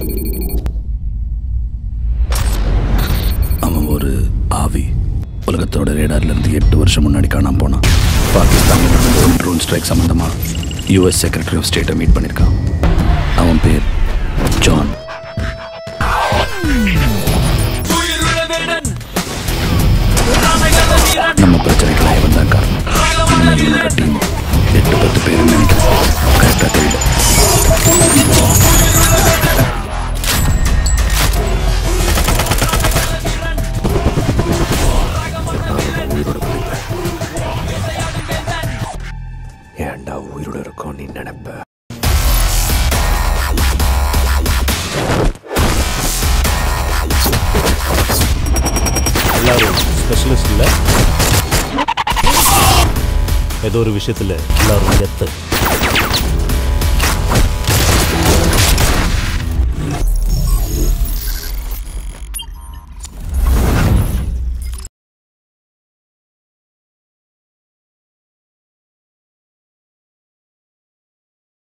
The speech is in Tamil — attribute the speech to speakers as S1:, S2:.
S1: அவன் ஒரு ஆவி உலகத்தோட ரேடார்ல இருந்து எட்டு வருஷம் முன்னாடி காணாம போனான் பாகிஸ்தான்ல நடந்த ஒரு ட்ரோன் ஸ்ட்ரைக் சம்பந்தமா யூஎஸ் செக்ரட்டரி ஆஃப் ஸ்டேட்டை மீட் பண்ணியிருக்கான் அவன் பேர் ஜான் நம்ம பிரச்சனைக்கெல்லாம் இவன் தான் காரணம் இனிமே இவனோட டீம் எட்டு பத்து பேர் நினைக்கிறேன் கரெக்டாக தெரியல
S2: ஏன்டா உயிரோட இருக்கோம் நீ நினைப்ப
S3: எல்லாரும் ஸ்பெஷலிஸ்ட் இல்லை ஏதோ ஒரு விஷயத்தில் எல்லாரும் கெத்து